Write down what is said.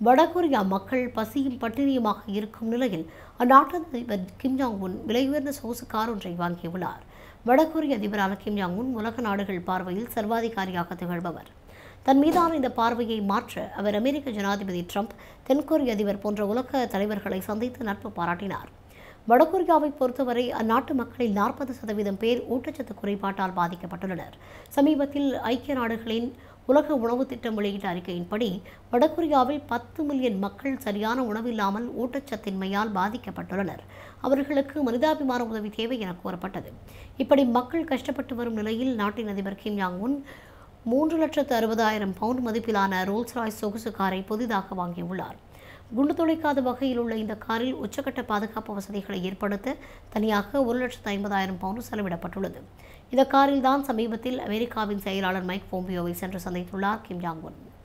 வடகொரியா மக்கள் பசியும் பட்டினியுமாக இருக்கும் நிலையில் அந்நாட்டு அதிபர் கிம் ஜாங் உன் விலையுயர்ந்த சொகுசு கார் ஒன்றை வாங்கியுள்ளார் வடகொரிய அதிபரான கிம் ஜாங் உன் உலக நாடுகள் பார்வையில் சர்வாதிகாரியாக திகழ்பவர் தன் மீதான இந்த பார்வையை மாற்ற அவர் அமெரிக்க ஜனாதிபதி ட்ரம்ப் தென்கொரிய அதிபர் போன்ற உலக தலைவர்களை சந்தித்து நட்பு பாராட்டினார் வடகொரியாவை பொறுத்தவரை அந்நாட்டு மக்களில் நாற்பது சதவீதம் பேர் ஊட்டச்சத்து குறைபாட்டால் பாதிக்கப்பட்டுள்ளனர் சமீபத்தில் ஐக்கிய நாடுகளின் உலக உணவு திட்டம் வெளியிட்ட அறிக்கையின்படி வடகொரியாவில் பத்து மில்லியன் மக்கள் சரியான உணவில்லாமல் ஊட்டச்சத்தின்மையால் பாதிக்கப்பட்டுள்ளனர் அவர்களுக்கு மனிதாபிமான உதவி தேவை என கூறப்பட்டது இப்படி மக்கள் கஷ்டப்பட்டு வரும் நிலையில் நாட்டின் அதிபர் கிம் யாங் உன் மூன்று லட்சத்து அறுபதாயிரம் பவுண்ட் மதிப்பிலான ரோல்ஸ் ராய்ஸ் சொகுசு காரை புதிதாக வாங்கியுள்ளார் குண்டு துளைக்காத வகையில் உள்ள இந்த காரில் உச்சக்கட்ட பாதுகாப்பு வசதிகளை ஏற்படுத்த தனியாக ஒரு லட்சத்து ஐம்பதாயிரம் பவுண்ட் செலவிடப்பட்டுள்ளது இந்த காரில் தான் சமீபத்தில் அமெரிக்காவின் செயலாளர் மைக் போம்பியோவை சென்று சந்தித்துள்ளார் கிம் ஜாங் உன்